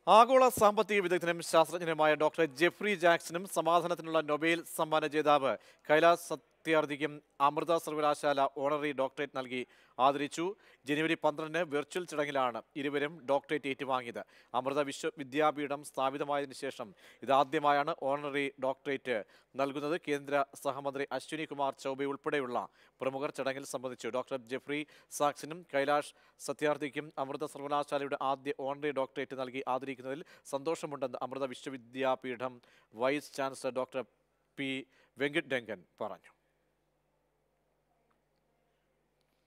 ആഗോള സാമ്പത്തിക വിദഗ്ധനും ശാസ്ത്രജ്ഞനുമായ ഡോക്ടർ ജെഫ്രി ജാക്സനും സമാധാനത്തിനുള്ള നൊബേൽ സമ്മാന ജേതാവ് കൈലാസ് സത്യാർത്ഥിക്കും അമൃത സർവകലാശാല ഓണററി ഡോക്ടറേറ്റ് നൽകി ആദരിച്ചു ജനുവരി പന്ത്രണ്ടിന് വെർച്വൽ ചടങ്ങിലാണ് ഇരുവരും ഡോക്ടറേറ്റ് ഏറ്റുവാങ്ങിയത് അമൃത വിശ്വവിദ്യാപീഠം സ്ഥാപിതമായതിനു ശേഷം ഇതാദ്യമായാണ് ഓണററി ഡോക്ടറേറ്റ് നൽകുന്നത് കേന്ദ്ര സഹമന്ത്രി അശ്വിനി കുമാർ ചൗബെ ഉൾപ്പെടെയുള്ള പ്രമുഖർ ചടങ്ങിൽ സംബന്ധിച്ചു ഡോക്ടർ ജെഫ്രി സാക്സിനും കൈലാഷ് സത്യാർത്ഥിക്കും അമൃത സർവകലാശാലയുടെ ആദ്യ ഓണററി ഡോക്ടറേറ്റ് നൽകി ആദരിക്കുന്നതിൽ സന്തോഷമുണ്ടെന്ന് Amrita Vishwavidyapeetham vice chancellor doctor P Venkat ഡെങ്കൻ പറഞ്ഞു